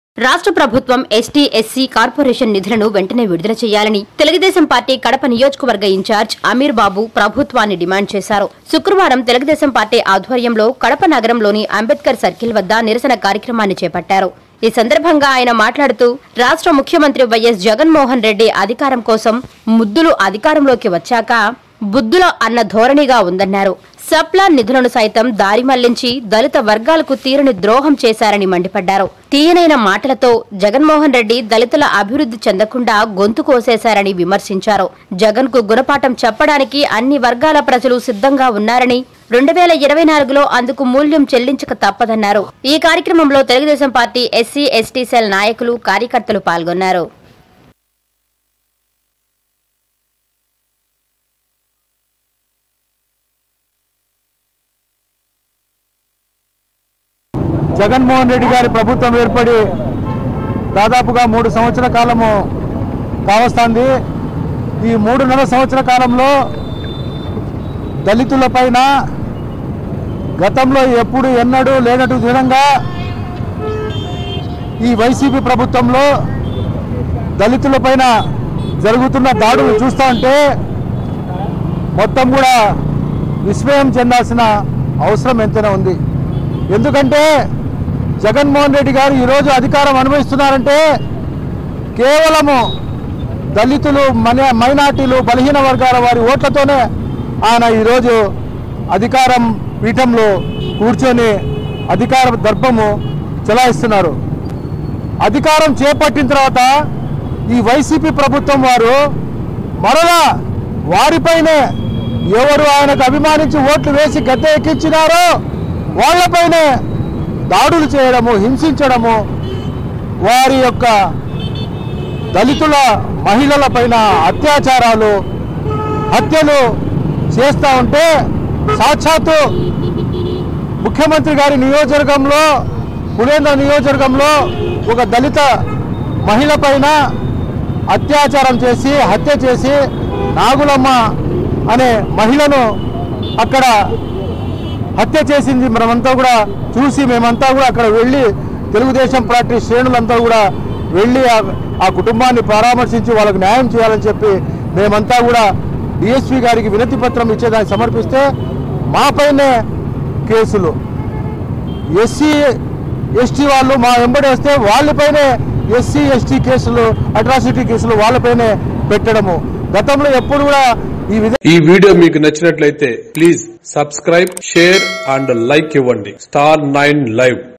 రాష్ట్ర ప్రభుత్వం ST SC corporation నిధులను వెంటనే విడుదల చేయాలని తెలుగుదేశం పార్టీ కడప నియోజకవర్గ ఇన్ఛార్జ్ అమీర్ బాబు ప్రభుత్వాన్ని డిమాండ్ చేశారు శుక్రవారం తెలుగుదేశం పార్టీ ఆధ్వర్యంలో కడప నగరంలోని అంబేద్కర్ సర్కిల్ వద్ద నిరసన కార్యక్రమాన్ని చేపట్టారు ఈ సందర్భంగా ఆయన మాట్లాడుతూ రాష్ట్ర ముఖ్యమంత్రి వైఎస్ జగన్మోహన్ రెడ్డి అధికారం కోసం ముద్దులు అధికారంలోకి వచ్చాక బుద్ధుల అన్న ధోరణిగా ఉందన్నారు సప్లాన్ నిధులను సైతం దారి మళ్లించి దళిత వర్గాలకు తీరని ద్రోహం చేశారని మండిపడ్డారు తీయనైన మాటలతో జగన్మోహన్ రెడ్డి దళితుల అభివృద్ధి చెందకుండా గొంతు కోసేశారని విమర్శించారు జగన్ కు గుణపాఠం చెప్పడానికి అన్ని వర్గాల ప్రజలు సిద్ధంగా ఉన్నారని రెండు వేల ఇరవై నాలుగులో అందుకు మూల్యం చెల్లించక తప్పదన్నారు ఈ కార్యక్రమంలో Telugu Desam party SC ST cell నాయకులు కార్యకర్తలు పాల్గొన్నారు జగన్మోహన్ రెడ్డి గారి ప్రభుత్వం ఏర్పడి దాదాపుగా మూడు సంవత్సరాల కాలము కావస్తుంది ఈ మూడున్నర సంవత్సర కాలంలో దళితులపైన గతంలో ఎప్పుడు ఎన్నడూ లేనటు విధంగా ఈ వైసీపీ ప్రభుత్వంలో దళితులపైన జరుగుతున్న దాడులు చూస్తూ ఉంటే మొత్తం కూడా విస్మయం చెందాల్సిన అవసరం ఎంతైనా ఉంది ఎందుకంటే జగన్మోహన్ రెడ్డి గారు ఈరోజు అధికారం అనుభవిస్తున్నారంటే కేవలము దళితులు మన మైనార్టీలు బలహీన వర్గాల వారి ఓట్లతోనే ఆయన ఈరోజు అధికారం పీఠంలో కూర్చొని అధికార దర్పము చెలాయిస్తున్నారు అధికారం చేపట్టిన తర్వాత ఈ వైసీపీ ప్రభుత్వం వారు మరలా వారిపైనే ఎవరు ఆయనకు అభిమానించి ఓట్లు వేసి గద్దె ఎక్కించినారో వాళ్ళపైనే దాడులు చేయడము హింసించడము వారి యొక్క దళితుల మహిళల పైన అత్యాచారాలు హత్యలు చేస్తూ ఉంటే సాక్షాత్తు ముఖ్యమంత్రి గారి నియోజకవర్గంలో పులేంద్ర నియోజకవర్గంలో ఒక దళిత మహిళ పైన అత్యాచారం చేసి హత్య చేసి నాగులమ్మ అనే మహిళను అక్కడ హత్య చేసింది మనమంతా కూడా చూసి మేమంతా కూడా అక్కడ వెళ్ళి తెలుగుదేశం పార్టీ శ్రేణులంతా కూడా వెళ్ళి ఆ- ఆ కుటుంబాన్ని పరామర్శించి వాళ్ళకి న్యాయం చేయాలని చెప్పి మేమంతా కూడా డిఎస్పీ గారికి వినతి పత్రం ఇచ్చేదాన్ని సమర్పిస్తే మాపైనే కేసులు ఎస్సీ ఎస్టీ వాళ్ళు మా వెంబడేస్తే వాళ్ళపైనే ఎస్సీ ఎస్టీ కేసులు అట్రాసిటీ కేసులు వాళ్ళపైనే పెట్టడము గతంలో ఎప్పుడు కూడా ఈ విధంగా ఈ వీడియో మీకు నచ్చినట్లయితే please subscribe share and like ఇవ్వండి స్టార్ నైన్ లైవ్